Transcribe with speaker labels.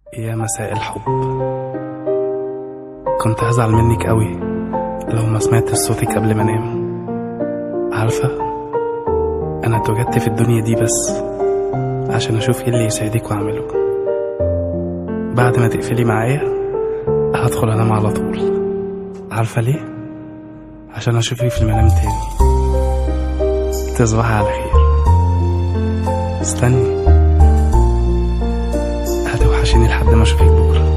Speaker 1: يا مساء الحب كنت هزعل منك قوي لو ما سمعت صوتك قبل ما انام عارفة انا اتوجدت في الدنيا دي بس عشان اشوف ايه اللي يسعدك واعمله بعد ما تقفلي معايا هدخل انام على طول عارفة ليه عشان اشوفك في المنام تاني تصبحي على خير استني هتوحشيني لحد ما اشوفك بكره